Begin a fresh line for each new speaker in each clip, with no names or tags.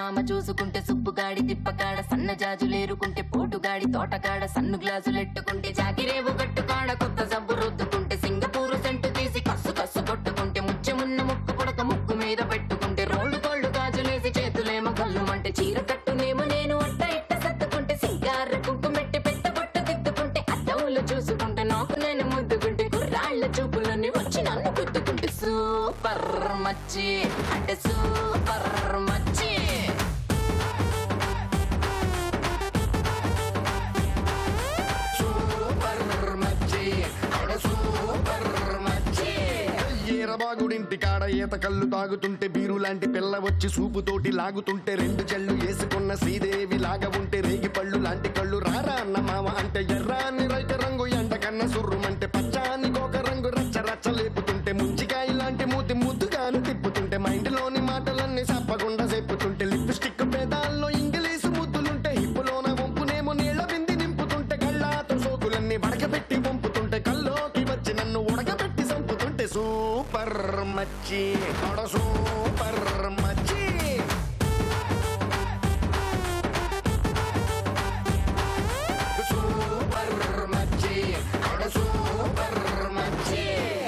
చందమామ చూసుకుంటే సుబ్బుగాడి తిప్పకాడ సన్న జాజులేరుకుంటే పోటుగాడి తోటకాడ సన్ను గ్లాసులెట్టుకుంటే జాకిరేవు కట్టుకాడ కొత్త సబ్బు రుద్దుకుంటే సింగపూరు సెంటు తీసి కస్సు కస్సు కొట్టుకుంటే ముచ్చెమున్న ముక్కు పుడక ముక్కు మీద పెట్టుకుంటే రోడ్డు కోళ్ళు గాజులేసి చేతులేమో కళ్ళుమంటే చీర కట్టునేమో నేను అట్ట ఇట్ట సర్దుకుంటే సింగార కుంకుమెట్టి పెట్ట బొట్టు దిద్దుకుంటే అద్దంలో చూసుకుంటే నాకు నేను ముద్దుకుంటే కుర్రాళ్ళ చూపులని వచ్చి నన్ను గుద్దుకుంటే సూపర్ మచ్చి అంటే సూపర్ మచ్చి
సూపర్ మచ్చి అరే సూపర్ మచ్చి ఈరబాగుడింటి కాడ ఈత కళ్ళు తాగుతుంటే బీరు లాంటి పిల్ల వచ్చి సూపుతోటి లాగుతుంటే రెండు చెళ్ళు వేసుకున్న శ్రీదేవి లాగా ఉంటే రేగి పళ్ళు లాంటి కళ్ళు రారా అన్న మామ అంటే ఎర్రాని రైత రంగు ఎండ కన్న సుర్రుమంటే పచ్చాని కోక రంగు రచ్చ రచ్చ లేపుతుంటే ముంచికాయ లాంటి మూతి ముద్దుగాను తిప్పుతుంటే మైండ్లోని మాటలన్నీ సప్పకుండా చెప్పుతుంటే లిప్స్టిక్ పేదాల్లో ఇంగ్లీషు ముద్దులుంటే హిప్పులోన వంపునేమో నీళ్ళ బింది నింపుతుంటే కళ్ళాతో సోకులన్నీ వడకబెట్టి వంపుతుంటే కల్లోకి వచ్చి నన్ను ఉడకబెట్టి చంపుతుంటే సూపర్ మచ్చి అడ సూపర్ మచ్చి సూపర్ మచ్చి అడ సూపర్ మచ్చి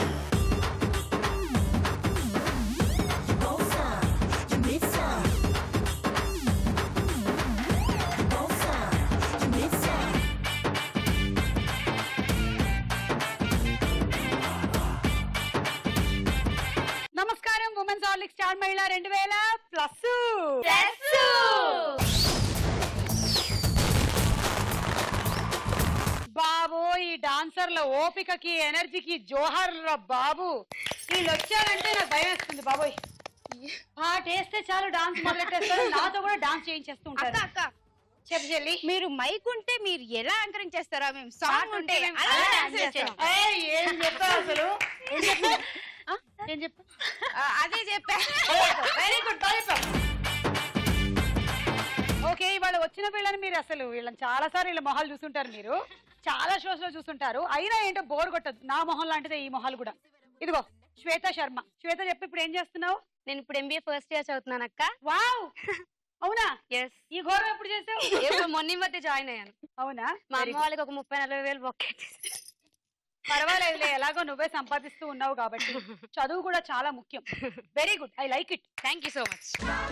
నమస్కారం ఉమెన్స్ హార్లిక్ స్టార్ మహిళ రెండు వేల ప్లస్ బాబు ఈ డాన్సర్ల ఓపికకి ఎనర్జీకి జోహార్ల బాబు వీళ్ళు వచ్చారంటే నాకు భయం వేస్తుంది బాబోయ్ పాట వేస్తే చాలు డాన్స్ మొదలెట్టేస్తారు నాతో కూడా డాన్స్ చేయించేస్తూ
అక్క
ఉంటారు
అక్క
చెప్పు చెల్లి
మీరు మైక్ ఉంటే మీరు ఎలా యాంకరింగ్ చేస్తారా మేము సాంగ్ ఉంటే
మేము
అలా
అలా
dance
dance
చేస్తాం.
చేస్తాం. ఏయ్, ఏం చెప్తావు అసలు ఏం చెప్తావు?
ఆ?
ఏం చెప్తావు
ఆ, అదే చెప్పా
వెరీ గుడ్ బాగా చెప్పావు ఓకే ఇవాళ వచ్చిన వీళ్ళని మీరు అసలు వీళ్ళని చాలా సార్లు వీళ్ళ మొహాలు చూస్తుంటారు మీరు చాలా షోస్ లో చూస్తుంటారు అయినా ఏంటో బోర్ కొట్టదు నా మొహం లాంటిదే ఈ మొహాలు కూడా ఇదిగో శ్వేత శర్మ శ్వేత చెప్పి ఇప్పుడు ఏం చేస్తున్నావు
నేను ఇప్పుడు ఎంబీఏ ఫస్ట్ ఇయర్ చదువుతున్నాను అక్క
వావ్ అవునా
ఎస్
ఈ ఘోరం ఎప్పుడు చేసావు
ఇప్పుడు మొన్న ఈ మధ్య జాయిన్ అయ్యాను
అవునా
మా
Very
అమ్మ
good.
వాళ్ళకి ఒక ముప్పై నలభై వేలు బొక్కే
పర్వాలేదులే ఎలాగో నువ్వే సంపాదిస్తూ ఉన్నావు కాబట్టి చదువు కూడా చాలా ముఖ్యం very good I like it
thank you so much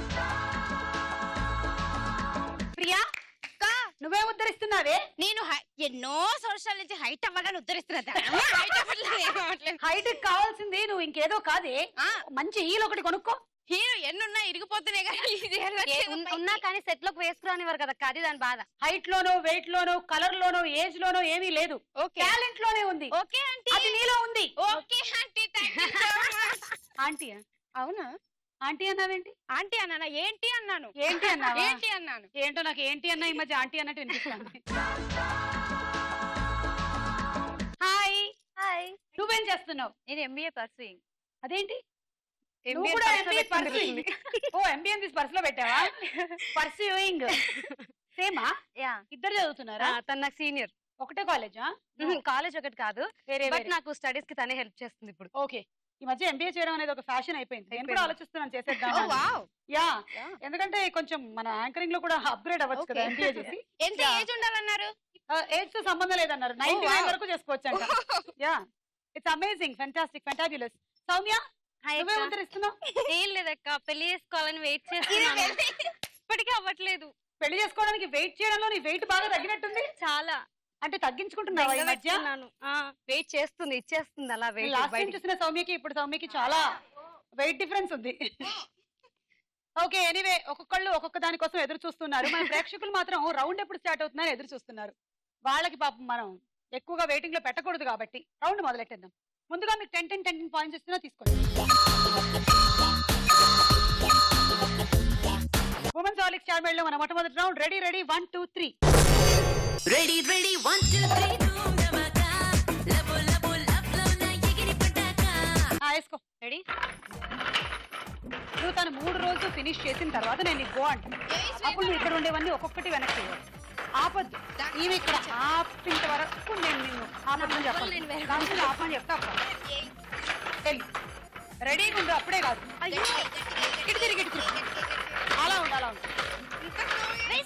Priya నువ్వే ఉద్ధరిస్తున్నావే
నేను హై- ఎన్నో సంవత్సరాల నుంచి హైట్ అవ్వాలని ఉద్ధరిస్తున్నా హైట్ అవ్వట్లేదు ఏం అవ్వట్లేదు.
హైట్ కావాల్సింది నువ్వు ఇంకేదో కాదే
ఆ,
మంచి హీల్ ఒకటి కొనుక్కో
హీరో ఎన్నున్నా ఇరిగిపోతున్నాయి కానీ ఇది వెళ్ళట్లేదు పైకి.
ఉన్నా కానీ సెట్ లోకి వేసుకురానివ్వరు కదా అక్క, అది దాని బాధ
హైట్ లోనో వెయిట్ లోనో కలర్ లోనో ఏజ్ లోనో ఏమీ లేదు
ఓకే
టాలెంట్ లోనే ఉంది
ఓకే ఆంటీ
అది నీలో ఉంది
okay aunty thank you so much
aunty
అవునా
ఆంటీ అన్నావేంటి
ఆంటీ అన్నానా ఏంటి అన్నాను
ఏంటి అన్నావా
ఏంటి అన్నాను
ఏంటో నాకు ఏంటి అన్నా ఈ మధ్య ఆంటీ అన్నట్టు వినిపిస్తుంది హాయ్
హాయ్
నువ్వేం చేస్తున్నావు
నేను ఎంబీఏ పర్సూయింగ్
అదేంటి నువ్వు కూడా ఎంబీఏ పర్సూయింగ్ ఓ ఎంబీఏ తీసి పర్స్ లో పెట్టావా పర్సూయింగ్ సేమా
యా
ఇద్దరు చదువుతున్నారా
తను నాకు సీనియర్
ఒకటే కాలేజా
కాలేజ్ ఒకటి కాదు
వేరే
బట్ నాకు స్టడీస్ కి తనే హెల్ప్ చేస్తుంది ఇప్పుడు
ఓకే ఈ మధ్య ఎంబీఏ చేయడం అనేది ఒక ఫ్యాషన్ అయిపోయింది నేను కూడా
అయిపోయింది.
ఆలోచిస్తున్నాను చేసేద్దాం
ఓ వావ్
యా
Yeah.
ఎందుకంటే కొంచెం మన యాంకరింగ్ లో కూడా అప్గ్రేడ్ అవ్వచ్చు కదా
Okay.
ఎంబీఏ చేసి
ఎంత
Yeah.
ఏజ్ ఉండాలన్నారు
ఏజ్ తో సంబంధం లేదన్నారు నైన్టీ
wow.
నైన్ వరకు చేసుకోవచ్చు అంట yeah it's amazing fantastic fantabulous Soumya
hi
నువ్వే ఉద్ధరిస్తున్నావు
ఏం లేదక్క పెళ్లి చేసుకోవాలని వెయిట్ చేస్తున్నాను ఇప్పటికీ అవ్వట్లేదు
పెళ్లి చేసుకోవడానికి వెయిట్ చేయడంలో నీ వెయిట్ బాగా తగ్గినట్టుంది
చాలా
అంటే తగ్గించుకుంటున్నావా ఈ మధ్య
వెయిట్ చేస్తుంది ఇచ్చేస్తుంది అలా వెయిట్
లాస్ట్ టైం చూసిన సౌమ్యకి ఇప్పుడు సౌమ్యకి చాలా వెయిట్ డిఫరెన్స్ ఉంది ఓకే ఎనీవే ఒక్కొక్కళ్ళు ఒక్కొక్క దానికోసం ఎదురు చూస్తున్నారు మన ప్రేక్షకులు మాత్రం రౌండ్ ఎప్పుడు స్టార్ట్ అవుతుందని ఎదురు చూస్తున్నారు వాళ్ళకి పాపం మనం ఎక్కువగా వెయిటింగ్ లో పెట్టకూడదు కాబట్టి రౌండ్ మొదలెట్టేద్దాం ముందుగా మీకు ten ten ten ten points ఇస్తున్నా తీసుకోండి ఉమెన్స్ హాలిక్ స్టార్ లో మన మొట్టమొదటి round ready ready one two three
ready ready one two three లబో లబో లబ్లో నా ఎగిరి పడ్డాక
వేసుకో రెడీ నువ్వు తను మూడు రోజులు ఫినిష్ చేసిన తర్వాత నేను నీకు గో అంటాను అప్పుడు నువ్వు ఇక్కడ ఉండేవన్నీ ఒక్కొక్కటి వెనక్కి వేయాలి. ఆపద్దు ఈమె ఇక్కడ ఆపింత వరకు నేను నిన్ను ఆపద్దని చెప్పాలి దానికి ఆపని చెప్తా వెళ్ళి రెడీగా ఉండు అప్పుడే కాదు అయ్యో ఇటు తిరిగి ఇటు తిరిగి అలా ఉండు అలా ఉండు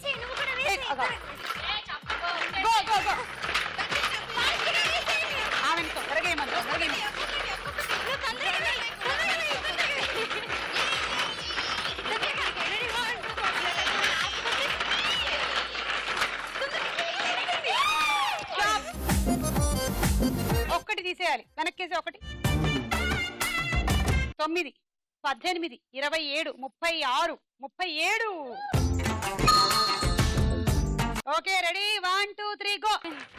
వేసేయ్, నువ్వు కూడా
ఏ,
వేసేయ్.
అగో.
ఇద్దరు.
గో గో గో
వాళ్ళు కూడా వేసేయ్.
ఆమెను తొందరగా ఏమన్నా తొందరగా ఏమన్నా.
నువ్వు తొందరగా వేయ్, తొందరగా వేయ్, తొందరగా వేయ్. తొందరగా వేయ్. Ready, one, two,
ఒక్కటి తీసేయాలి వెనక్కేసి ఒకటి తొమ్మిది పద్దెనిమిది ఇరవై ఏడు ముప్పై ఆరు ముప్పై ఏడు okay ready one two three go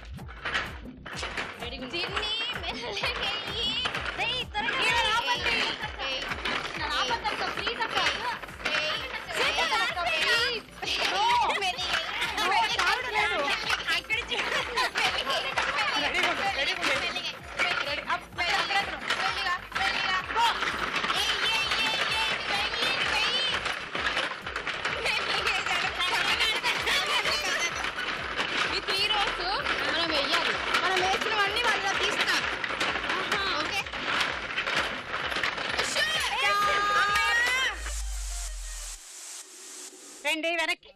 Jinni, మెల్లగా వెయ్యి. వెయ్యి, త్వరగా
ఈయన
వెయ్యి.
ఆపండి.
వెయ్యి.
నన్ను ఆపొద్దు అక్క, please అక్క.
వెయ్యి.
చేతులు అక్క, please. No.
మెల్లిగా.
No, రావడం లేదు.
అక్కడ చూడు.
Ready గా ఉండు, ready గా ఉండు.
మెల్లిగా.
Ready, up, అక్కడ, అక్కడ, అక్కడ.
మెల్లిగా, మెల్లిగా.
Go.
ఏయ్, ఏయ్, ఏయ్, ఏయ్, వెయ్యి, వెయ్యి. మెల్లిగా జరగ. ఈ త్రీ రోస్ మనం వెయ్యాలి మనం వేసినవన్నీ వాళ్ళ తీస్తాం ఓకే
రెండు వెనక్కి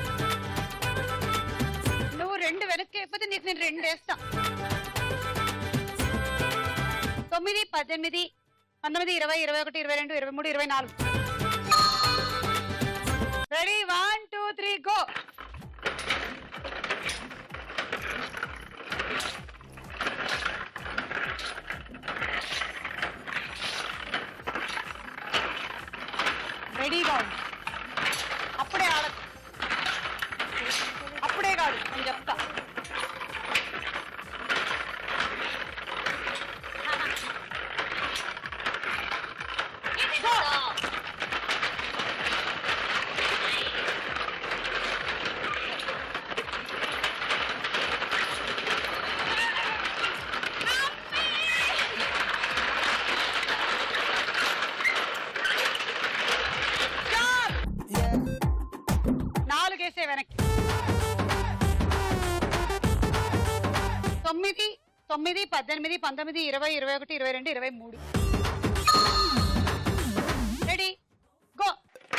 నువ్వు రెండు వెనక్కి అయిపోతే నీకు నేను రెండు వేస్తా తొమ్మిది పద్దెనిమిది పంతొమ్మిది ఇరవై ఇరవై ఒకటి ఇరవై రెండు ఇరవై మూడు ఇరవై నాలుగు ready one two three go రెడీగా ఉంది అప్పుడే ఆడదు అప్పుడే కాదు నేను చెప్తా నాలుగేసే వెనక్కి తొమ్మిది తొమ్మిది పద్దెనిమిది పంతొమ్మిది ఇరవై ఇరవై ఒకటి ఇరవై రెండు ఇరవై మూడు రెడీ గో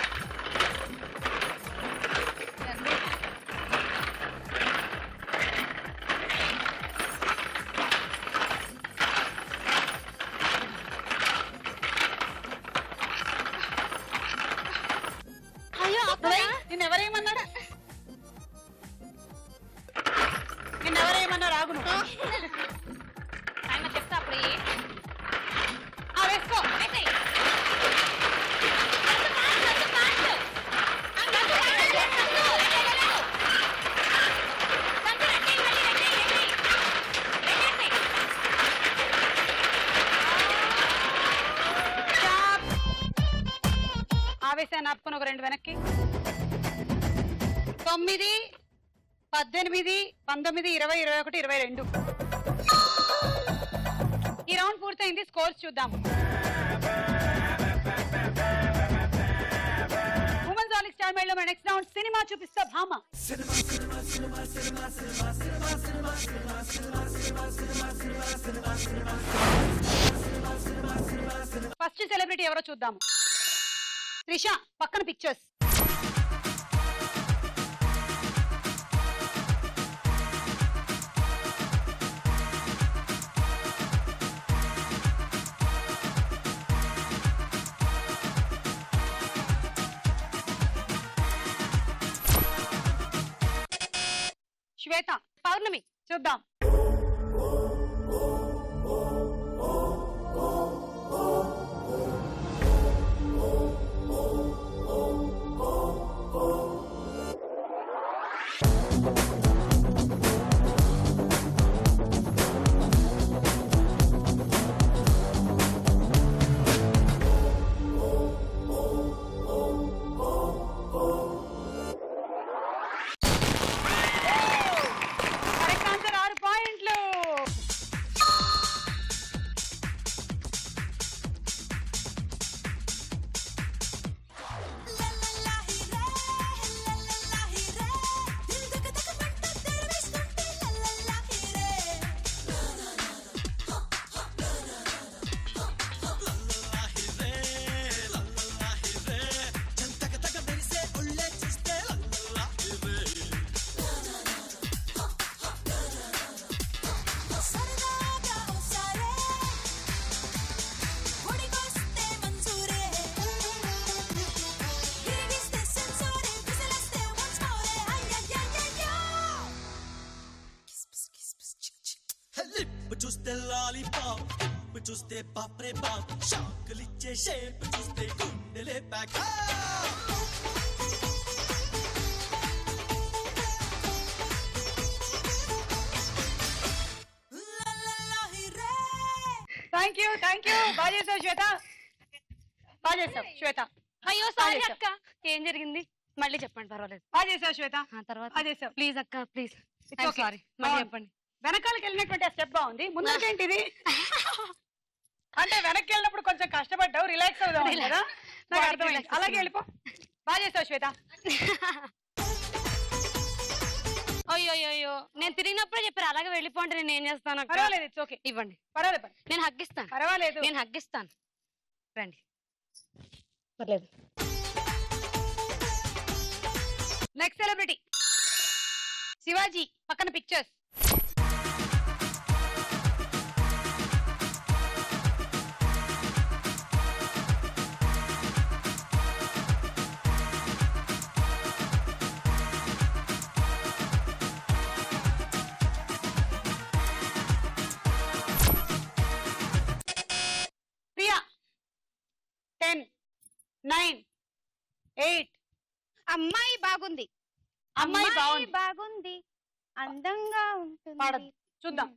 అయ్యో
నిన్న ఎవరేమన్నారా నిన్న ఎవరేమన్నా రాగు నువ్వు
ఆయన చెప్తా అప్పుడు ఏ
ఆ, వేసుకో స్టాప్. ఆవేశాన్ని ఆపుకొని ఒక రెండు వెనక్కి తొమ్మిది పద్దెనిమిది పంతొమ్మిది ఇరవై ఇరవై ఒకటి ఇరవై రెండు ఈ రౌండ్ పూర్తయింది స్కోర్స్ చూద్దాం ఉమెన్స్ ఆలిక్ స్టార్ మేళలో మన నెక్స్ట్ రౌండ్ సినిమా చూపిస్తా భామ ఫస్ట్ సెలబ్రిటీ ఎవరో చూద్దాము త్రిష పక్కన పిక్చర్స్ శ్వేత పౌర్ణమి చూద్దాం కరెక్ట్ ఆన్సర్ ఆరు పాయింట్లు
లిప్ చూస్తే లాలీపాప్ లిప్ చూస్తే బాప్రే బాప్ షాకులిచ్చే షేప్ చూస్తే గుండెలే pack
thank you thank you బాగా చేసావు శ్వేత బాగా చేసావు శ్వేత
అయ్యో సారీ అక్క ఏం జరిగింది మళ్ళీ చెప్పండి పర్వాలేదు
బాగా చేసావు శ్వేత
ఆ తర్వాత
బాగా చేసావు
ప్లీజ్ అక్క ప్లీజ్
It's okay.
సారీ మళ్ళీ
బాగుంది.
చెప్పండి
వెనకాలకి వెళ్ళినటువంటి ఆ స్టెప్ బాగుంది ముందుకేంటి ఇది అంటే వెనక్కి వెళ్ళినప్పుడు కొంచెం కష్టపడ్డావు రిలాక్స్ అవుదాం
Relax.
కదా నాకు
Body
అర్థమైంది
relax
అలాగే
అవుతుంది.
వెళ్ళిపో బాగా చేసావు శ్వేత
అయ్యో అయ్యో అయ్యో నేను తిరిగినప్పుడే చెప్పారు అలాగే వెళ్ళిపోండి నేను ఏం చేస్తాను అక్క
పర్వాలేదు ఇట్స్ ఓకే
ఇవ్వండి
పర్వాలేదు పర్వాలేదు.
నేను హగ్గిస్తాను
పర్వాలేదు
నేను హగ్గిస్తాను రండి పర్లేదు
నెక్స్ట్ సెలబ్రిటీ శివాజీ పక్కన pictures Priya ten nine eight
అమ్మాయి బాగుంది
అమ్మాయి బాగుంది
బాగుంది అందంగా ఉంటుంది
పాడదు చూద్దాం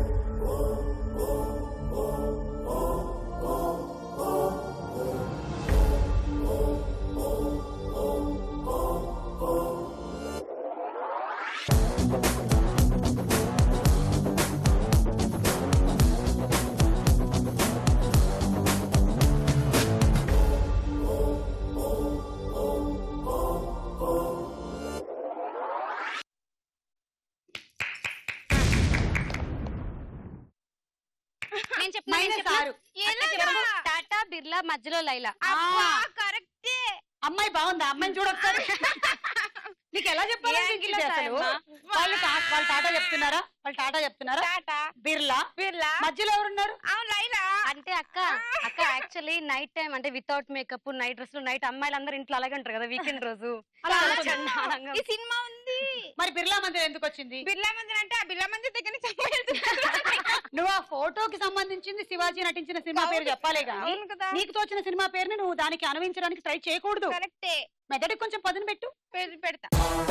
నేను చెప్పిన నేను
మైనస్
చెప్పిన
ఆరు
ఎలాగా?
టాటా బిర్లా మధ్యలో లైలా
అబ్బా, కరెక్టే
అమ్మాయి బాగుందా అమ్మాయిని చూడొకసారి నీకు ఎలా చెప్పాలి
ఏ
పింకీ
అంకిలో
అసలు
సాయమ్మా?
వాళ్ళు టా- వాళ్ళు టాటా చెప్తున్నారా వాళ్ళు టాటా చెప్తున్నారా
టాటా
బిర్లా
బిర్లా
మధ్యలో ఎవరున్నారు
అవును లైలా
అంటే అక్క అక్క యాక్చువల్లీ నైట్ టైం అంటే without makeup night dress night అమ్మాయిలు అందరూ ఇంట్లో అలాగే ఉంటారు కదా వీకెండ్ రోజు
అలా
చాలా
అనుకున్నా.
చండాలంగా
ఈ సినిమా ఉంది
మరి బిర్లా మందిర్ ఎందుకు వచ్చింది
బిర్లా మందిర్ అంటే ఆ బిర్లా మందిర్ దగ్గర నుంచి అమ్మాయిలు
నువ్వు ఆ ఫోటోకి సంబంధించింది శివాజీ నటించిన సినిమా పేరు
అవును.
చెప్పాలి కానీ
అవును కదా
నీకు తోచిన సినిమా పేరుని నువ్వు దానికి అనువించడానికి ట్రై చేయకూడదు
కరెక్టే
మెదడుకి కొంచెం పదును పెట్టు
పె- పెడతా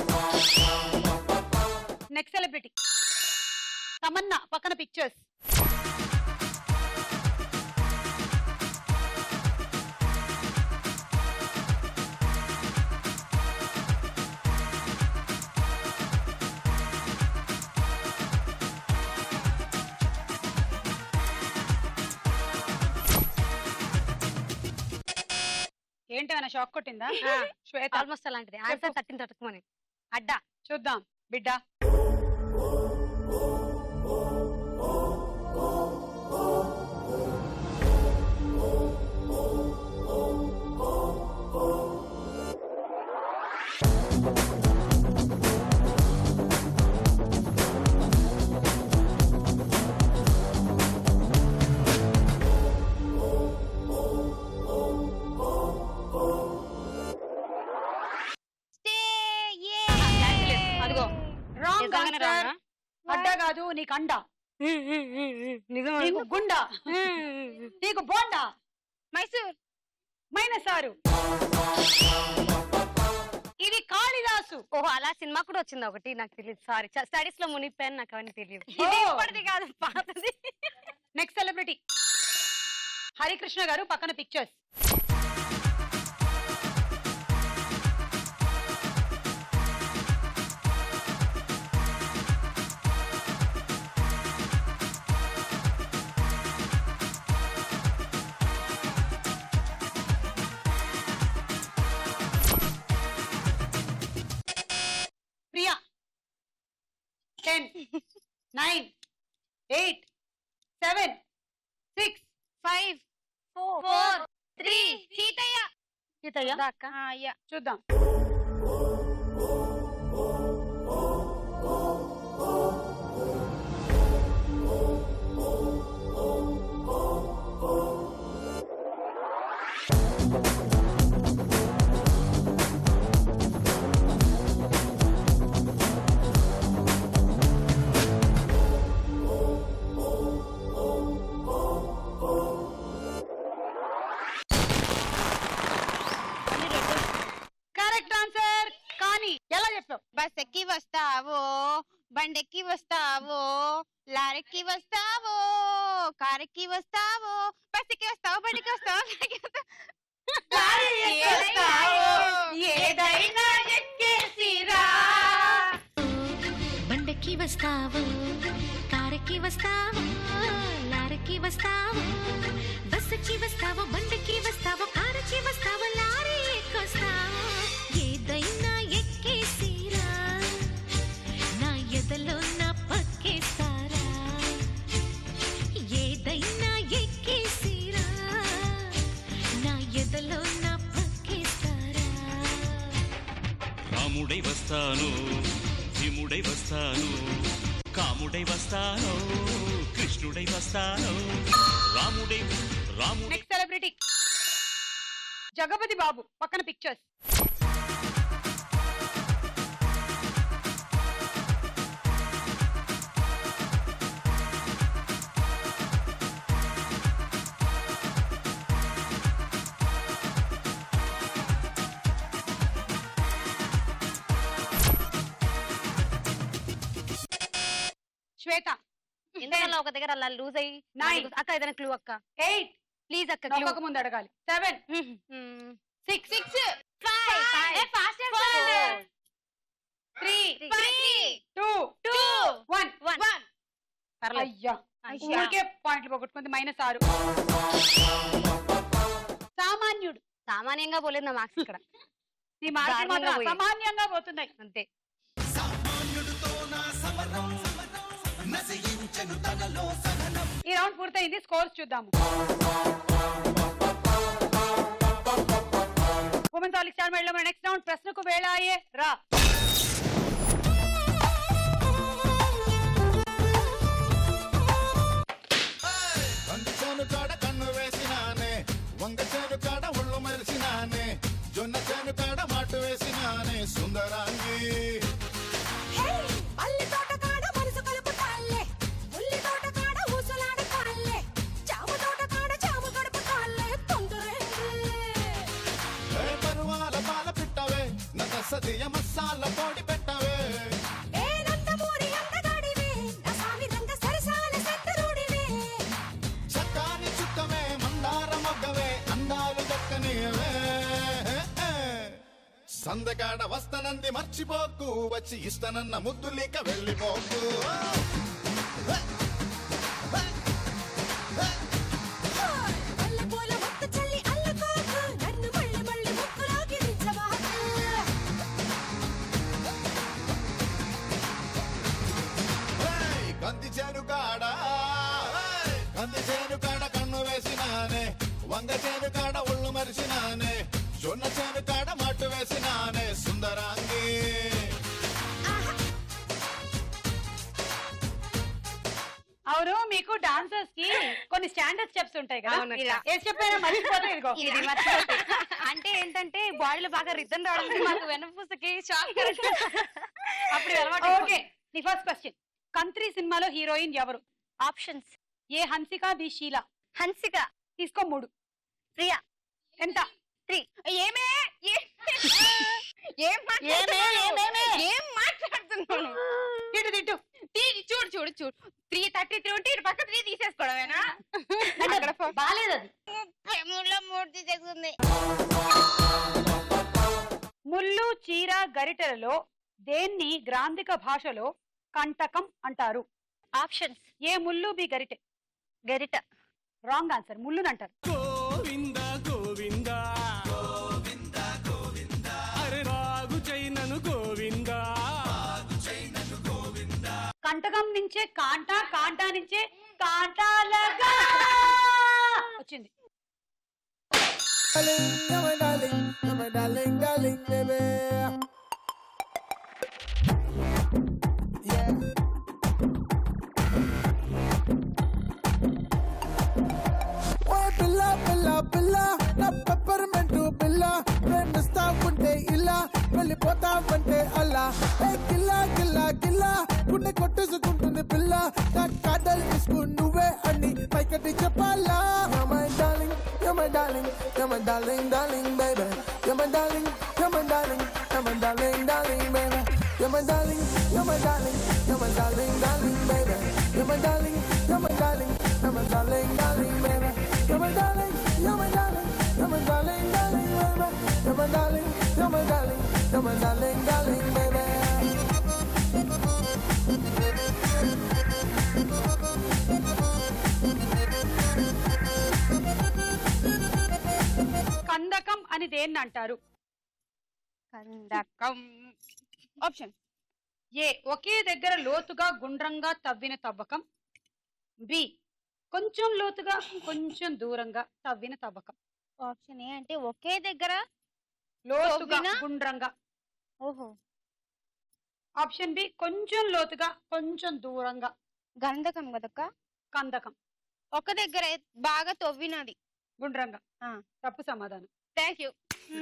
నెక్స్ట్ సెలబ్రిటీ తమన్నా పక్కన పిక్చర్స్ ఏంటేమైనా షాక్ కొట్టిందా శ్వేత
ఆల్మోస్ట్ అలాంటిది ఆన్సర్ తట్టిన తట్టుకోమని అడ్డా
చూద్దాం బిడ్డ
స్టే ఏ
అదిగో
రాంగ్
నిజంగానే రాంగా?
అడ్డా కాదు నీకు అండ
నిజం
నీకు గుండా నీకు బోండా
మైసూర్
మైనస్ ఆరు ఇది కాళిదాసు
ఓహో అలా సినిమా కూడా వచ్చింది ఒకటి నాకు తెలియదు సారీ స్టడీస్ లో మునిగిపోయాను నాకు అవన్నీ తెలియదు
ఇది
ఇప్పటిది కాదు పాతది
నెక్స్ట్ సెలబ్రిటీ హరికృష్ణ గారు పక్కన pictures Priya ten nine eight seven six
five four three Seethayya
Seethayya
దా అక్క
ఆ, అయ్యా
చూద్దాం
వస్తావో బండెక్కి వస్తావో లారెక్కి వస్తావో కారెక్కి వస్తావో బస్సుకి వస్తావో బండికి వస్తావో కారుకి వస్తావో. ఏదైనా ఎక్కేసిరా
బండకి వస్తావు కారుకి వస్తావు లారీకి వస్తావు బస్సుకి వస్తావు బండికి వస్తావు కారుకి వస్తావు లారీ ఎక్కొస్తావు ఏదైనా ఎక్కేసిరా నా ఎదలో నా పక్కేస్తారా ఏదైనా ఎక్కేసిరా నా ఎదలో నా పక్కేస్తారా
రాముడై వస్తాను భీముడై వస్తాను కాముడై వస్తాను కృష్ణుడై వస్తాను రాముడై రాముడై
నెక్స్ట్ సెలబ్రిటీ జగపతి బాబు పక్కన పిక్చర్స్ శ్వేత
ఎందుకలా ఒక దగ్గర అలా లూజ్ అయ్యి
Nine.
అక్క ఏదైనా క్లూ అక్క
ఎయిట్
ప్లీజ్ అక్క క్లూ
నవ్వక ముందు అడగాలి seven
six six
fast
three
three
two
two
one
one
పర్లేదు
అయ్యా
అయ్యా.
ఊరికే పాయింట్లు పోగొట్టుకుంది మైనస్ ఆరు సామాన్యుడు
సామాన్యంగా పోలేదు నా మార్క్స్ ఇక్కడ
నీ మార్కులు
దారుణంగా
మాత్రం
పోయాయి.
అసామాన్యంగా పోతున్నాయి
అంతే
సామాన్యుడితో నా సమరం నశయించెను తనలో సహనం
ఈ రౌండ్ పూర్తయింది స్కోర్స్ చూద్దాము ఉమెన్ తాలిక్ స్టార్ మేడలో నెక్స్ట్ రౌండ్ ప్రశ్నకు వేళాయే రా
వంగచేను కాడ కన్ను వేసినానే వంగచేను కాడ ఒళ్ళు మెరిసినానే జొన్న చేను కాడ మాటు వేసినానే సుందరాంగి
అల్లి తోట కాడ మనసు కలుపుతాళ్ళే ఉల్లి తోట కాడ ఊసలాడతాళ్ళే చామ తోట కాడ చామ గడుపుతాళ్ళే తొందరేంది
ఏ పరువాల పాల పిట్టవే నగ సదియ మసాల పొడి పెట్టవే
ఏ నందమూరి అందగాడివే నా స్వామి రంగ సరసాల సత్తరుడివే
చక్కాని చుక్కవే మందార మొగ్గవే అందాలు దక్కనివే సందకాడ వస్తనంది మర్చిపోకు వచ్చి ఇస్తనన్న ముద్దులీక వెళ్ళిపోకు
అల్ల పూల ముక్కు చల్లి అల్లుకోకు నన్ను మళ్ళీ మళ్ళీ ముక్కులోకి దించవాకు
ఏయ్, కంది చేను కాడ ఏయ్, కంది చేను కాడ కన్ను వేసినానే వంగ చేను కాడ ఒళ్ళు మరిసినానే జొన్న చేను కాడ మట్టు వేసినానే సుందరాంగి
అవును మీకు డాన్సర్స్ కి కొన్ని స్టాండర్డ్ స్టెప్స్ ఉంటాయి కదా
అవునక్క.
ఇలా ఏ స్టెప్ అయినా మర్చిపోతే ఇదిగో
ఇది మర్చిపోతే. అంటే ఏంటంటే బాడీలో బాగా రిద్దం రావడానికి మాకు వెనపూసకి షాక్ అప్పుడు అలవాటు
ఓకే నీ ఫస్ట్ క్వశ్చన్ కంత్రి సినిమాలో హీరోయిన్ ఎవరు
options
A Hansika B Sheela
Hansika
తీసుకో మూడు
ప్రియా
ఎంత
త్రీ
ఏమే ఏ- ఏం
ఏమే, ఏమేమే?
ఏం మాట్లాడుతున్నాను
తిట్టు తిట్టు
తీ- చూడు చూడు చూడు త్రీ థర్టీ త్రీ ఉంటే ఇటు పక్క త్రీ తీసేసుకోవడమేనా
అంటే బాలేదు అది
మూడులో మూడు తీసేసుకుంది
ముళ్ళు చీర గరిటెలలో దేన్ని గ్రాంధిక భాషలో కంటకం అంటారు
ఆప్షన్స్
ఏ ముళ్ళు బి గరిటె
గరిట
రాంగ్ ఆన్సర్ ముళ్ళుని అంటారు
గోవింద గోవింద గోవింద గోవింద అరే రాగు చైనను గోవింద
కంటకం నుంచే కాంటా కాంటా నుంచే కాంటాలగా వచ్చింది
ఓ పిల్ల పిల్ల పిల్ల నా పెప్పర్మెంట్ పిల్ల ప్రేమిస్తా ఉంటే ఇలా వెళ్ళిపోతావంటే అలా ఏ కిల్ల కిల్ల కిల్ల గుండె కొట్టేసుకుంటుంది పిల్ల నా కాడలు తీసుకు నువ్వే అని పైకటి చెప్పాలా You're my darling, you're my darling, you're my darling, darling, baby. You're my darling, you're my darling, you're my darling, darling, baby. You're my darling, darling, you're my darling, you're my darling, darling, baby. You're my darling, you're my darling, you're my darling, darling, baby. You're my darling, you're my darling, you're my darling, darling, baby.
కందకం అని దేన్ని అంటారు
కందకం option
A ఒకే దగ్గర లోతుగా గుండ్రంగా తవ్విన తవ్వకం B కొంచెం లోతుగా కొంచెం దూరంగా తవ్విన తవ్వకం
ఆప్షన్ ఏ అంటే ఒకే దగ్గర
లోతుగా
తవ్విన?
గుండ్రంగా
ఓహో
ఆప్షన్ బి కొంచెం లోతుగా కొంచెం దూరంగా
గంధకం కదక్క
కందకం
ఒక దగ్గర బాగా తవ్వినది
గుండ్రంగా
ఆ.
తప్పు సమాధానం
థ్యాంక్ యూ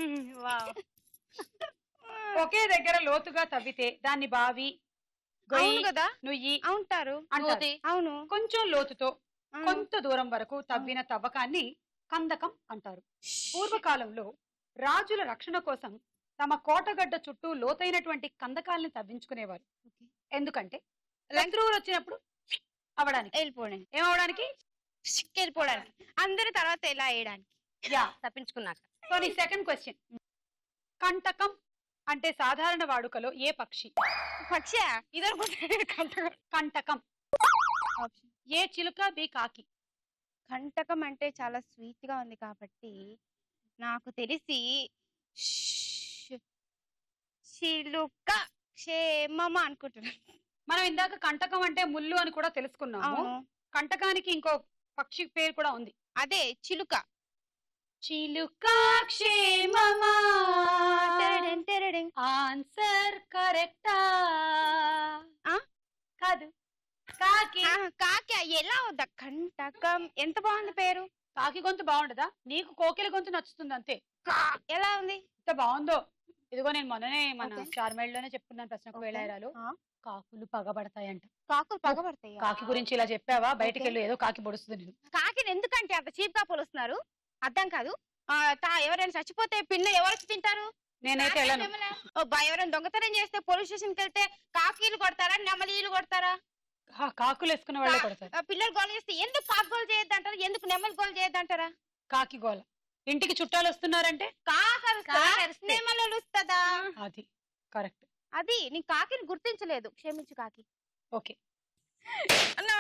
ఒకే దగ్గర లోతుగా తవ్వితే దాన్ని బావి గొయ్యి,
అవును కదా
నుయ్యి
ఉంటారు
అంటారు.
అవును
కొంచెం లోతుతో
ఆ.
కొంత దూరం వరకు తవ్విన తవ్వకాన్ని కందకం అంటారు పూర్వకాలంలో రాజుల రక్షణ కోసం తమ కోటగడ్డ చుట్టూ లోతైనటువంటి కందకాల్ని తవ్వించుకునేవారు ఎందుకంటే శత్రువులు వచ్చినప్పుడు అవడానికి
వెళ్ళిపోవడానికి
ఏమవడానికి
వెళ్ళిపోవడానికి అందరి తర్వాత ఎలా వేయడానికి
యా
తప్పించుకున్నాక
సో నీ సెకండ్ క్వశ్చన్ కంటకం అంటే సాధారణ వాడుకలో ఏ పక్షి
పక్ష ఇదొక
కంటకం ఏ చిలుక బి కాకి
కంటకం అంటే చాలా స్వీట్ గా ఉంది కాబట్టి నాకు తెలిసి ష్- చిలుక క్షేమమ అనుకుంటున్నాను
మనం ఇందాక కంటకం అంటే ముళ్ళు అని కూడా తెలుసుకున్నాము
అవును.
కంటకానికి ఇంకో పక్షి పేరు కూడా ఉంది
అదే చిలుక
చిలుక క్షేమమా
టెరడెం, టెరడెం.
ఆన్సర్ కరెక్టా
ఆ?
కాదు కాకి
ఆ, కాకి ఎలా అవుద్దా కంటకం ఎంత బాగుంది పేరు
కాకి గొంతు బాగుండదా నీకు కోకిల గొంతు నచ్చుతుంది అంతే
కా- ఎలా ఉంది
ఎంత బాగుందో ఇదిగో నేను మొన్ననే మన
Okay.
చార్మేళ్ళలోనే చెప్పుకున్నాను ప్రశ్నకు
Okay.
వేళారాలు
ఆ.
కాకులు పగబడతాయంట
కాకులు పగబడతాయి
కాకి గురించి ఇలా చెప్పావా బయటికి
Okay.
వెళ్ళు ఏదో కాకి పొడుస్తుంది నేను
కాకిని ఎందుకంటే అంత చీప్ గా పొలుస్తున్నారు అర్థం కాదు ఆ, తా- ఎవరైనా చచ్చిపోతే పిన్న ఎవరు వచ్చి తింటారు
నేనైతే వెళ్ళను
నెమల. ఓ, బా- ఎవరైనా దొంగతనం చేస్తే పోలీస్ స్టేషన్ కి వెళ్తే కాకీలు కొడతారా నెమలీలు కొడతారా
ఆ, కాకులు వేసుకున్న వాళ్ళే
కా-
కొడతారు
ఆ, పిల్లలు గోల్ చేస్తే ఎందుకు కాకు గోల్ చేయొద్దంటారు ఎందుకు నెమలి గోల్ చేయొద్దంటారా
కాకి గోల ఇంటికి చుట్టాలు వస్తున్నారంటే
కాకి అరుస్తుందా?
కాకి అరిస్తే.
నెమలి అరుస్తుందా?
అది కరెక్ట్
అది నీ కాకిని గుర్తించలేదు క్షమించు కాకి
ఓకే
అన్నా.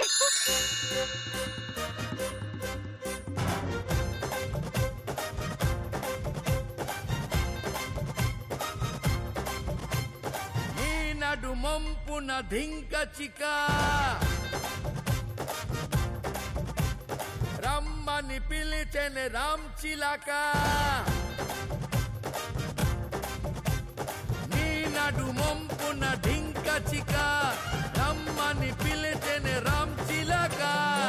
ఈ నడుమంపున ధింక చిక రమ్మని పిలిచెని రామ్ చిలక నీ నడుమంపున ధింక చిక రమ్మని పిలిచెని రామ్ చిలక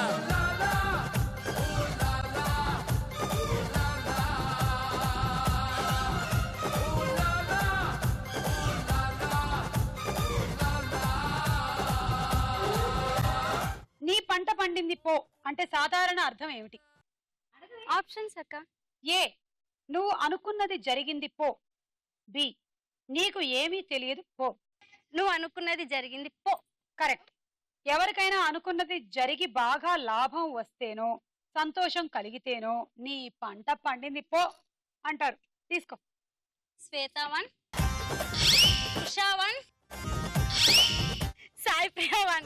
నీ పంట పండింది పో అంటే సాధారణ అర్థం ఏమిటి
ఆప్షన్స్ అక్క
ఏ నువ్వు అనుకున్నది జరిగింది పో బి నీకు ఏమీ తెలియదు పో
నువ్వు అనుకున్నది జరిగింది పో
కరెక్ట్ ఎవరికైనా అనుకున్నది జరిగి బాగా లాభం వస్తేనో సంతోషం కలిగితేనో నీ పంట పండింది పో అంటారు తీసుకో
Shweta one Usha one Sai Priya one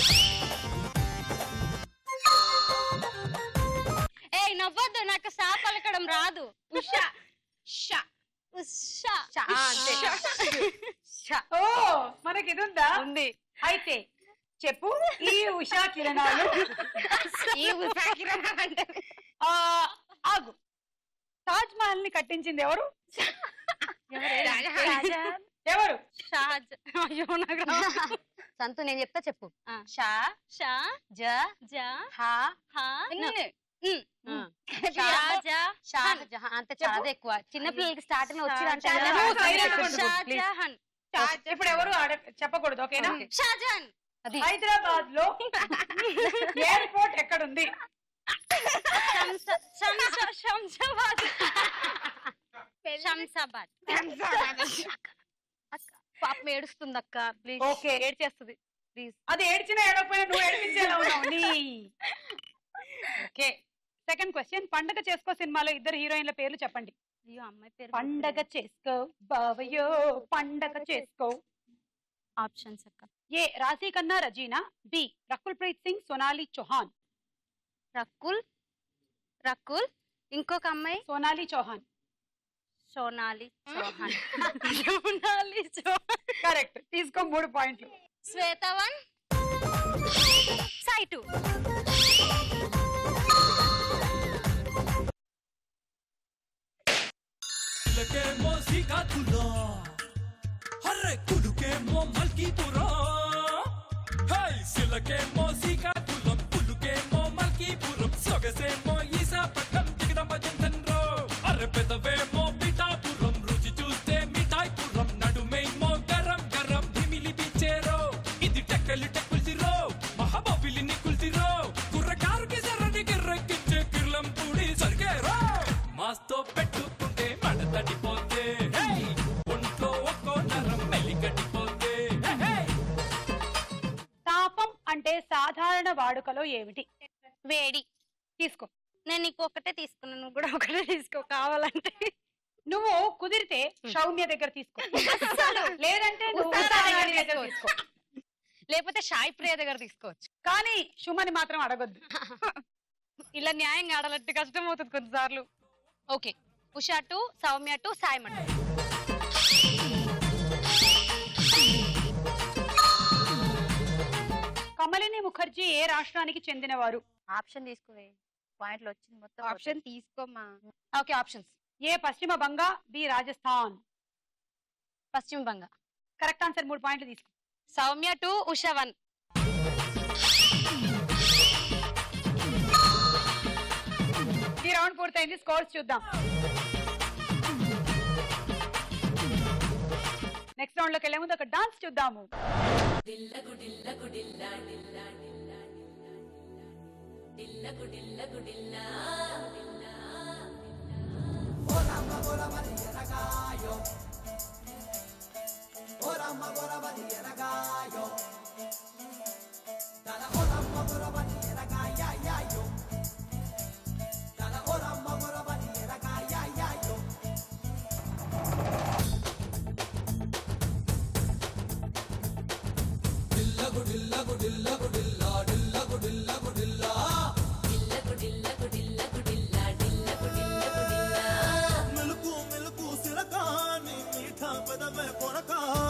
ఏ నవ్వద్దు నాకు సా పలకడం రాదు ఉషా షా ఉషా
ఆ, అంతే. ఓ మనకి ఇది ఉందా
ఉంది
అయితే చెప్పు ఈ ఉషా కిరణాలు
ఈ ఉషా కిరణాలు అంటే
ఆ, ఆగు తాజ్ మహల్ ని కట్టించింది ఎవరు
షాజహాన్.
ఎవరు
షాజ్ అయ్యో నాకు రాదు.
సంతు నేను చెప్తా చెప్పు
ఆ.
షా
షా
జ
జా
హా
హా
ను.
ఉమ్.
ఆ.
షా జా
షాహ్ జహాన్ అంతే చాలా ఎక్కువ చిన్న పిల్లలకి స్టార్టింగ్ వచ్చిందంటే
షాజహాన్.
అలా
నువ్వు silent గా ఉండు,
షా-
please.
షాజహాన్
ఇప్పుడు ఎవరు ఆడ- చెప్పకూడదు ఓకేనా
Okay.
షాజహాన్
అది
హైదరాబాద్ లో ఎయిర్పోర్ట్ ఎక్కడుంది
శంస- శంస- శంషాబాద్ శంషాబాద్
అక్క, పాపం ఏడుస్తుంది అక్క ప్లీజ్
ఓకే
ఏడ్చేస్తుంది ప్లీజ్
అది ఏడ్చినా ఏడకపోయినా నువ్వు ఏడిపించేలా ఉన్నావు నీ ఓకే సెకండ్ క్వశ్చన్ పండగ చేసుకో సినిమాలో ఇద్దరు హీరోయిన్ల పేర్లు చెప్పండి
అయ్యో అమ్మాయి పేరు
పండగ చేసుకో బావయ్యో పండగ చేసుకో
ఆప్షన్స్ అక్క
ఏ రాశి ఖన్నా రజీనా బి రకుల్ ప్రీత్ సింగ్ సోనాలి చౌహాన్
రకుల్ రకుల్ ఇంకొక అమ్మాయి
సోనాలి చౌహాన్
సోనాలి చౌహాన్ సోనాలి చౌహాన్
కరెక్ట్ తీసుకో మూడు పాయింట్లు
శ్వేత వన్ సాయి టూ
సిలకేమో శ్రీకాకుళం హర్రే కులుకేమో మల్కీపురం హై సిలకేమో శ్రీకాకుళం కులుకేమో మల్కీపురం సొగసేమో ఈశాపట్నం దిగదమ్మ చింతన్రో అర్రె పెదవేమో పిఠాపురం రుచి చూస్తే మిఠాయిపురం నడుమేమో గరం గరం భిమిలి బిచ్చేరో ఇది టెక్కలి టెక్కుల్సిరో మహాబాబిలిని కుల్సిరో కుర్రకారుకి సర్రని గిర్రెక్కిచ్చే కిర్లం పూడి సరిగేరో మాస్తో పెట్టుకుంటే మడ తడిపోతే హే! ఒంట్లో ఒక్కో నరం మెలికటిపోతే హే, హే!
తాపం అంటే సాధారణ వాడుకలో ఏమిటి
వేడి
తీసుకో
నేను నీకు ఒకటే తీసుకున్నాను నువ్వు కూడా ఒకటే తీసుకో కావాలంటే
నువ్వు కుదిరితే సౌమ్య దగ్గర తీసుకో లేదంటే నువ్వు
ఉషా
ఉషా
దగ్గర
రాణి దగ్గర
తీసుకో.
తీసుకో
లేకపోతే షాయి ప్రియ దగ్గర తీసుకోవచ్చు
కానీ సుమని మాత్రం అడగొద్దు
ఇలా న్యాయంగా ఆడాలంటే కష్టం అవుతుంది కొన్నిసార్లు okay Usha two Soumya two Sai two
Kamalini Mukherjee ఏ రాష్ట్రానికి చెందినవారు
ఆప్షన్ తీసుకోవే పాయింట్లు వచ్చింది మొత్తం
ఆప్షన్ తీసుకోమ్మా ఓకే ఆప్షన్స్
ఏ పశ్చిమ బంగా బి రాజస్థాన్
పశ్చిమ బంగా
కరెక్ట్ ఆన్సర్ మూడు పాయింట్లు తీసుకో
సౌమ్య టు ఉషా వన్
ఈ రౌండ్ పూర్తయింది స్కోర్స్ చూద్దాం నెక్స్ట్ రౌండ్ లోకి వెళ్లే ముందు ఒక డాన్స్ చూద్దాము
మెలుకు మెలుకు సిలక నీ మీఠా పెదవే కొరక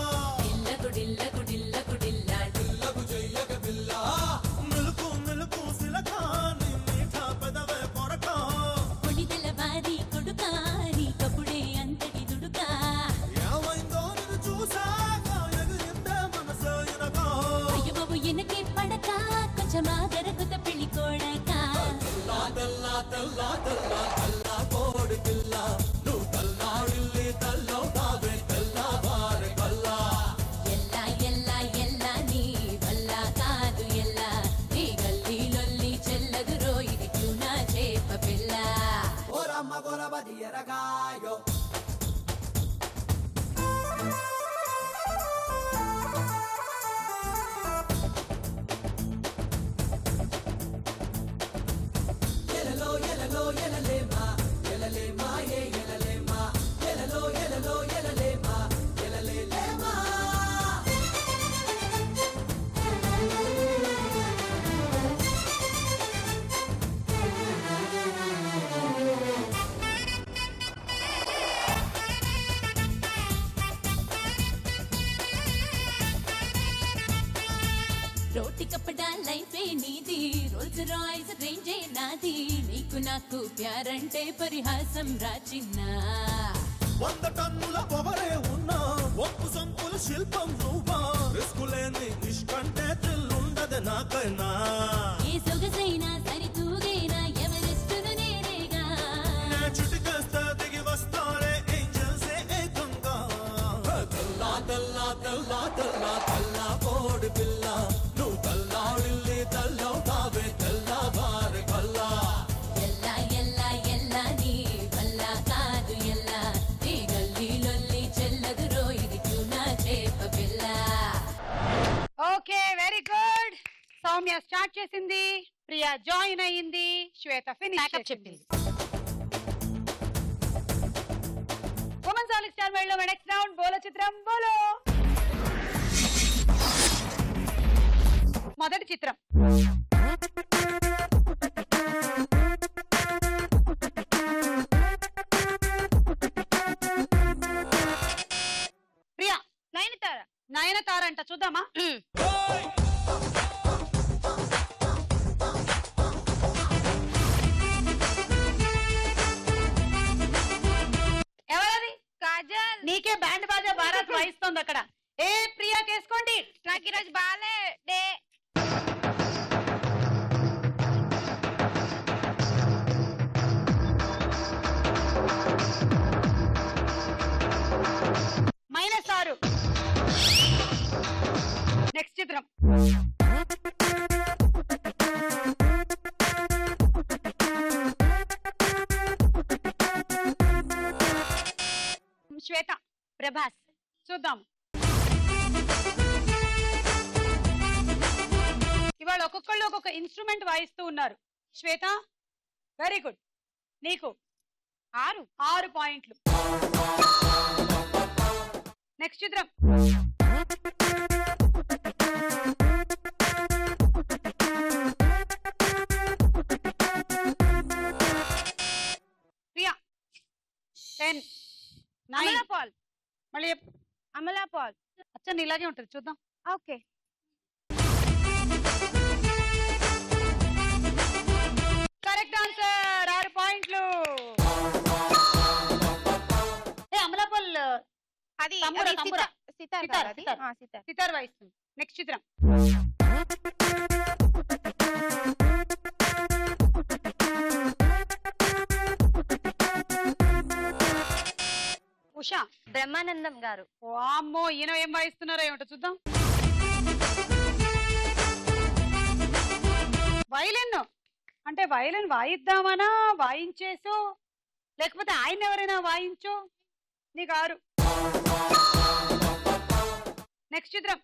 మెలుకు మెలుకు సిలక నీ మీఠా పెదవే కొరక
పొడిదెలవారి కొడుకా నీకప్పుడే అంతటి దుడుకా
ఏమైందో నిన్ను చూసాక ఎగిరిందే మనసు ఎనక
అయ్య బాబు ఎనకే పడక కొంచెం ఆదరకుత పెళ్లి కోడక
తెల్లా తెల్లా తెల్లా తెల్లా తెల్లా కోడి పిల్ల నువ్వు తల్లాడిల్లి తల్లవుతావే తెల్లవారి కల్లా
ఎల్లా ఎల్లా ఎల్లా నీ వల్ల కాదు ఎల్లా నీ గల్లీ లొల్లి చెల్లదు రోయిది క్యూనా చేప పిల్ల
ఓరమ్మ గొరబది ఎరగాయో ఎలలో ఎలలో ఎలలేమా ఎలలేమా ఏ ఎలలేమా ఎలలో ఎలలో ఎలలేమా ఎలలేమా
రోటి కప్పడా లైఫే నీది రోల్స్ రాయ్స్ రేంజే నాది నీకు నాకు ప్యారంటే పరిహాసం రాచిన్నా
వంద టన్నుల పొగరే ఉన్నా ఒప్పు సంపుల శిల్పం నువ్వా రిస్కులేని నిష్కంటే థ్రిల్లుండదు నాకైనా
ఏ సొగసైనా సరి తూగైనా ఎవరెస్టును నేనేగా
నే చిటికేస్తే దిగి వస్తారే ఏంజల్సే ఏకంగా తెల్లా తెల్లా తెల్లా తెల్లా తెల్లా కోడి పిల్ల నువ్వు తల్లాడిల్లి తల్లవుతావే తెల్లవారి కల్లా
ఎల్లా ఎల్లా ఎల్లా నీ వల్ల కాదు ఎల్లా నీ గల్లీ లొల్లి చెల్లదు రోయిది క్యూనా చేప పిల్ల
ఓకే వెరీ సౌమ్య స్టార్ట్ చేసింది ప్రియా జాయిన్ అయ్యింది శ్వేత ఫినిష్ చెప్పింది ఉమెన్ సాలిక్ స్టార్ మైల్ లో నెక్స్ట్ రౌండ్ బోలో చిత్రం బోలో మొదటి చిత్రం ప్రియా నయనతార నయనతార అంట చూద్దామా ఎవరది కాజల్ నీకే బ్యాండ్ బాజా భారత్ వాయిస్తోంది అక్కడ ఏ ప్రియా కేసుకోండి నాకు ఈరోజు బాలే డే మైనస్ ఆరు నెక్స్ట్ చిత్రం శ్వేత ప్రభాస్ చూద్దాం ఇవాళ ఒక్కొక్కళ్ళు ఒక్కొక్క ఇన్స్ట్రుమెంట్ వాయిస్తూ ఉన్నారు శ్వేత వెరీ గుడ్ నీకు ఆరు ఆరు పాయింట్లు నెక్స్ట్ చిత్రం ప్రియా టెన్ నైన్ పాల్ మళ్ళీ అమలా పాల్ అచ్చండి ఇలాగే ఉంటుంది చూద్దాం ఓకే కరెక్ట్ ఆన్సర్ ఆరు పాయింట్లు ఏ అమలా పాల్
అది
తమ్ముడా,
అది
తమ్ముడా?
సితార్- సితార్
సితార్,
కాదు అది?
సితార్.
ఆ, సితార్.
సితార్ వాయిస్తుంది నెక్స్ట్ చిత్రం ఉషా
బ్రహ్మానందం గారు
వామ్మో ఈయన ఏం వాయిస్తున్నారో ఏమిటో చూద్దాం వైలిన్ అంటే వైలిన్ వాయిద్దామనా వాయించేసో లేకపోతే ఆయన ఎవరైనా వాయించో నీకు ఆరు నెక్స్ట్ చిత్రం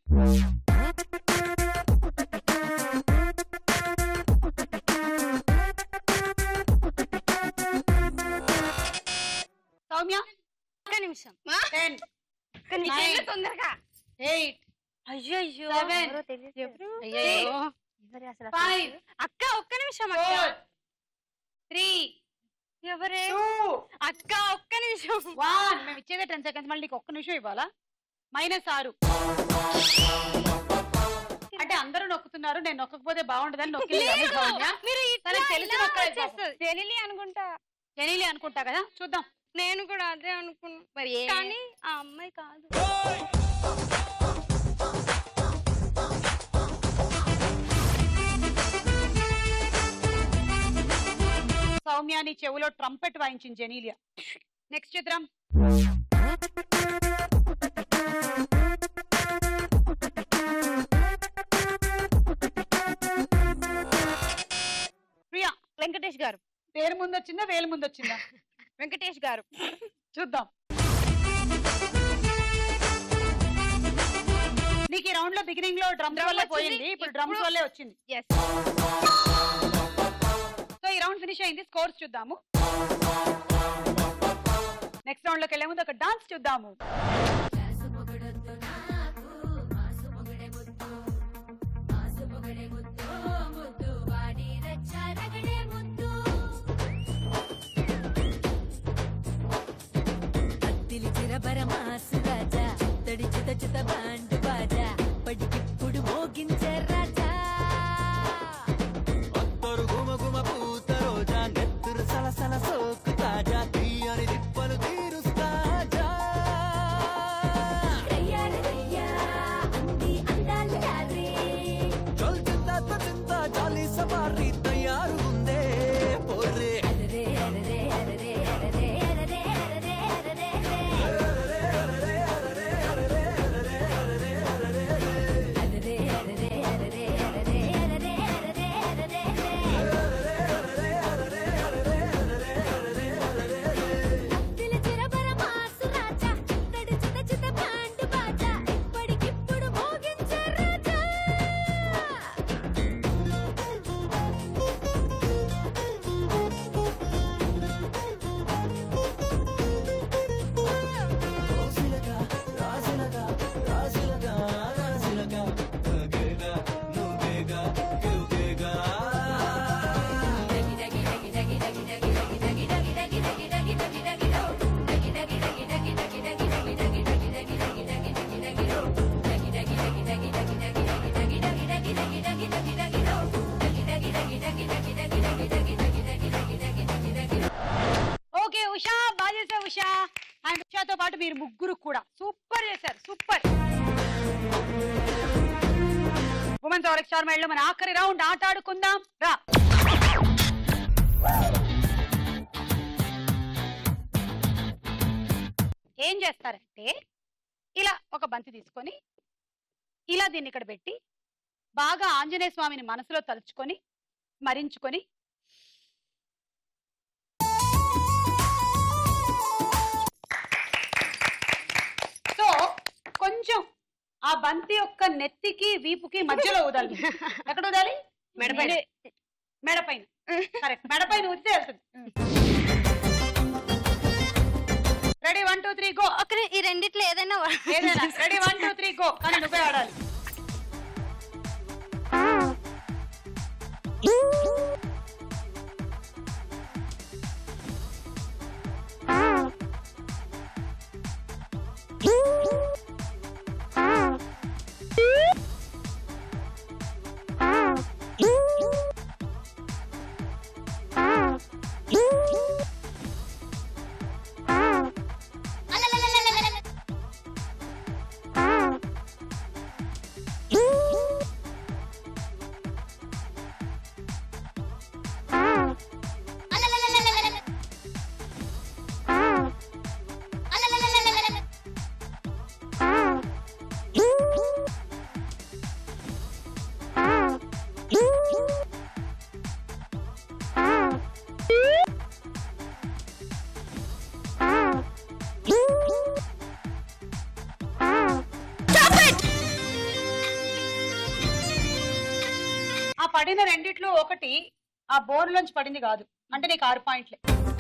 సౌమ్య
ఒక్క నిమిషం
టెన్
నిమిషం, తొందరగా
ఎయిట్
అయ్యో అయ్యో
Seven.
ఎవరో తెలియదు.
అయ్యయ్యో.
ఎవరు అసలు
Five.
అసలు? అక్క ఒక్క నిమిషం అక్క
ఫోర్ త్రీ
ఎవరే
టూ
అక్క ఒక్క నిమిషం
వన్ మేము ఇచ్చేదే టెన్ సెకండ్స్ మళ్ళీ నీకు ఒక్క నిమిషం ఇవ్వాలా మైనస్ ఆరు అంటే అందరూ నొక్కుతున్నారు నేను నొక్కకపోతే బాగుండదని నొక్కి
లేదు. మీరు ఇట్లా
తనకు తెలిసి
ఇలా
నొక్కాలి పాపం.
వచ్చేస్తుంది. జెనిలి అనుకుంటా
జెనీలి అనుకుంటా కదా చూద్దాం
నేను కూడా అదే అనుకున్నా
మరి ఏ-
కానీ ఆ అమ్మాయి కాదు
సౌమ్యాని చెవులో ట్రంపెట్ వాయించింది జెనీలియా నెక్స్ట్ చిత్రం ప్రియా
వెంకటేష్ గారు
పేరు ముందు వచ్చిందా వేలు ముందు వచ్చిందా
వెంకటేష్ గారు
చూద్దాం నీకు ఈ రౌండ్ లో బిగినింగ్ లో డ్రమ్స్
Drum
వల్లే
వచ్చింది,
పోయింది ఇప్పుడు డ్రమ్స్
ఇప్పుడు-
వల్లే వచ్చింది సో ఈ రౌండ్ ఫినిష్ అయింది స్కోర్స్ చూద్దాము నెక్స్ట్ రౌండ్ లోకి వెళ్లే ముందు ఒక డాన్స్ చూద్దాము
అత్తిలి చిరబర మాసు రాజా చిత్తడి చిత చిత బాండు బాజా పడికిప్పుడు మోగించే రాజా
అత్తరు గుమ గుమ పూత రోజా నెత్తురు సలసల సోకు తాజా తీయని దిప్పలు తీరుస్తాజా
రయ్యాల రయ్యా అంది అందాల యారే
చల్ చింత చింత జాలి సవారీ తయారు ఉందే పోరే
అరరే అరరే అరరే అరరే అరరే అరరే అరరే అరరే అరరే అరరే అరరే అరరే అరరే అత్తిలి చిరబర మాసు రాజా చిత్తడి చిత చిత బాండు బాజా ఇప్పటికిప్పుడు మోగించే రాజా
ముగ్గురు కూడా సూపర్ చేశారు సూపర్ ఉమెన్స్ ఆర్ స్టార్ మైండ్ లో మన ఆఖరి రౌండ్ ఆట ఆడుకుందాం రా ఏం చేస్తారంటే ఇలా ఒక బంతి తీసుకొని ఇలా దీన్ని ఇక్కడ పెట్టి బాగా ఆంజనేయ స్వామిని మనసులో తలుచుకొని స్మరించుకొని సో కొంచెం ఆ బంతి యొక్క నెత్తికి వీపుకి మధ్యలో ఊదాలి ఎక్కడ ఊదాలి
మెడపైన.
మెడపైన కరెక్ట్ మెడపైన ఊదితే వెళ్తుంది ready one two three go
ఒకరి ఈ రెండిట్లో ఏదైనా
ఏదైనా ready one two three go కానీ నువ్వే ఆడాలి ఆ పడిన రెండిట్లో ఒకటి ఆ బోర్లోంచి పడింది కాదు అంటే నీకు ఆరు పాయింట్లే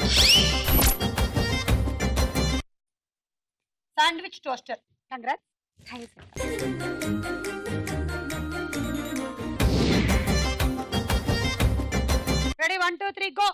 sandwich toaster congrat ready one two three go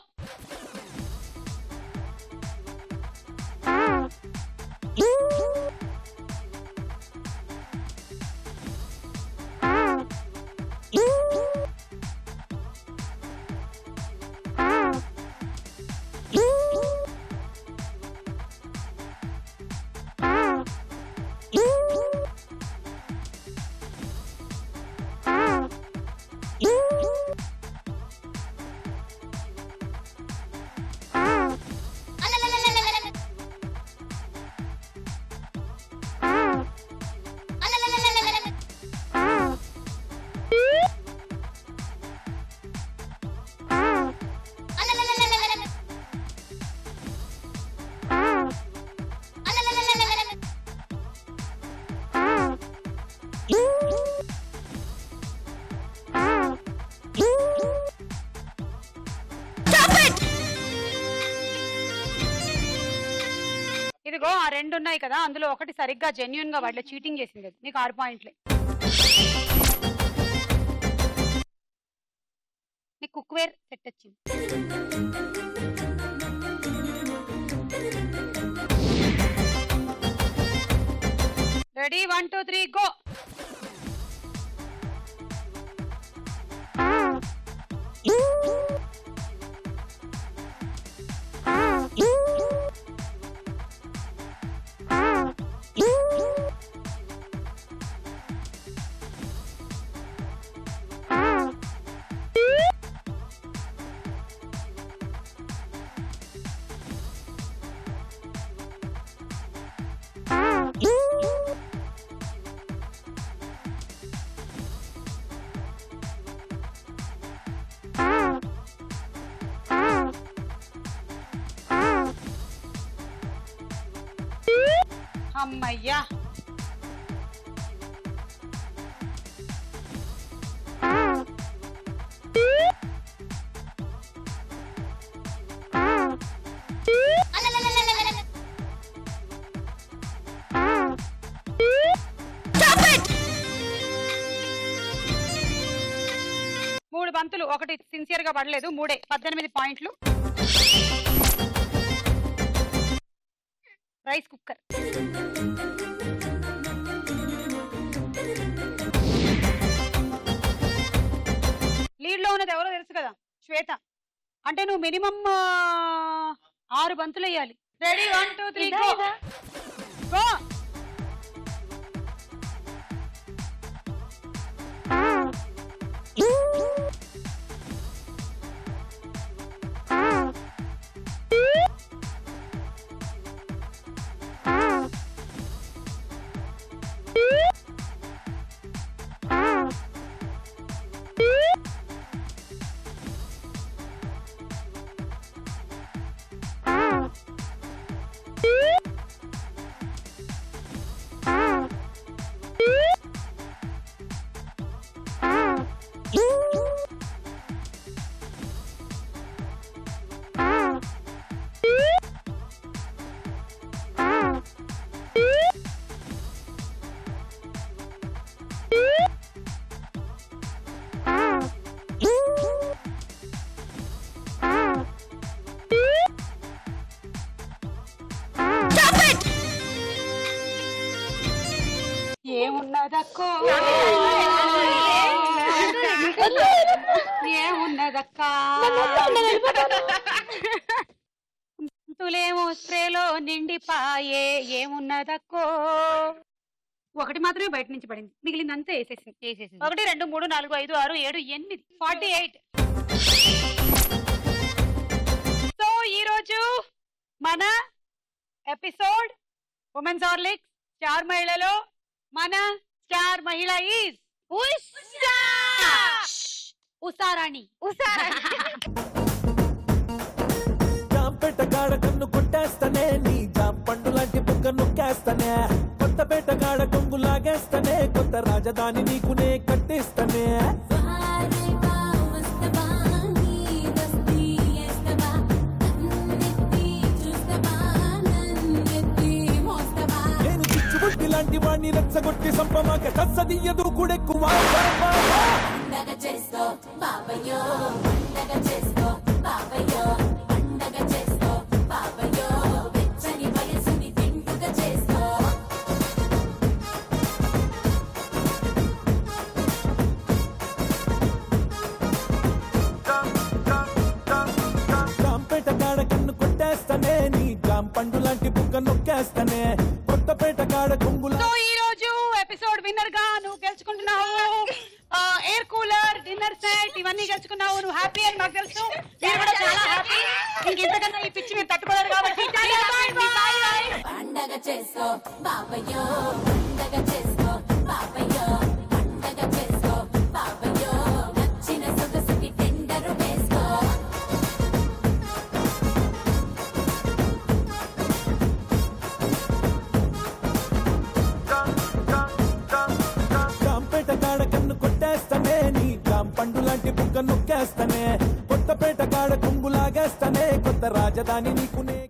ఇదిగో ఆ రెండు ఉన్నాయి కదా అందులో ఒకటి సరిగ్గా జెన్యున్ గా వాటిలో చీటింగ్ చేసింది అది. నీకు ఆరు పాయింట్లే నీకు కుక్వేర్ సెట్ వచ్చింది ready one two three go అమ్మయ్యా మూడు బంతులు ఒకటి సిన్సియర్ గా పడలేదు మూడే పద్దెనిమిది పాయింట్లు రైస్ కుక్కర్ లీడ్ లో ఉన్నది ఎవరో తెలుసు కదా శ్వేత అంటే నువ్వు మినిమం ఆరు బంతులు వేయాలి రెడీ వన్ టూ త్రీ
ఇదా,
గో
ఇదా?
గో ఏమున్నదక్కో ఏమున్నదక్క తులేమో స్ప్రేలో నిండిపాయే ఏమున్నదక్కో ఒకటి మాత్రమే బయట నుంచి పడింది మిగిలింది అంతా వేసేసింది
వేసేసింది.
ఒకటి రెండు మూడు నాలుగు ఐదు ఆరు ఏడు ఎనిమిది ఫార్టీ ఎయిట్ సో ఈ రోజు మన ఎపిసోడ్ ఉమెన్స్ హార్లిక్స్ స్టార్ మహిళలో మన స్టార్ మహిళ ఈజ్ ఉషారాణి
జాంపేట గాడ కన్ను కొట్టేస్తానే నీ జాంపండు లాంటి బుగ్గ నొక్కేస్తానే కొత్తపేట గాడ కొంగు లాగేస్తానే కొత్త రాజధాని నీకునే కట్టేస్తానే నేను చిచ్చుబుట్టి లాంటి వాణ్ణి రెచ్చగొట్టి సంపమాక కచ్చదియ్యదు కూడెక్కువ
పండగ చేసుకో బాబయ్యో పండగ చేసుకో బాబయ్యో పండగ చేసుకో బాబయ్యో వెచ్చని వయసుని తింటుగా చేసుకో
జాంపేట గాడ కన్ను కొట్టేస్తానే నీ జాంపండు లాంటి బుగ్గ నొక్కేస్తానే కొత్తపేట గాడ కొంగులా
సో ఈ రోజు ఎపిసోడ్ విన్నర్ గా నువ్వు గెలుచుకుంటున్నావు ఎయిర్ కూలర్ డిన్నర్ సెట్ ఇవన్నీ గెలుచుకున్నావు నువ్వు హ్యాపీ అని నాకు తెలుసు మీరు కూడా చాలా హ్యాపీ ఇంకెంతకన్నా ఈ పిచ్చి మీరు తట్టుకోలేరు కాబట్టి
పండగ చేసుకో బాబయ్యో పండగ చేసుకో బాబయ్యో పండగ చేసుకో బాబయ్యో నచ్చిన సొగసుకి టెండరు వేసుకో
జాంపేట గాడ కన్ను కొట్టేస్తానే నీ జాంపండు లాంటి బుగ్గ నొక్కేస్తానే కొత్తపేట గాడ కొంగు లాగేస్తానే కొత్త రాజధాని నీకునే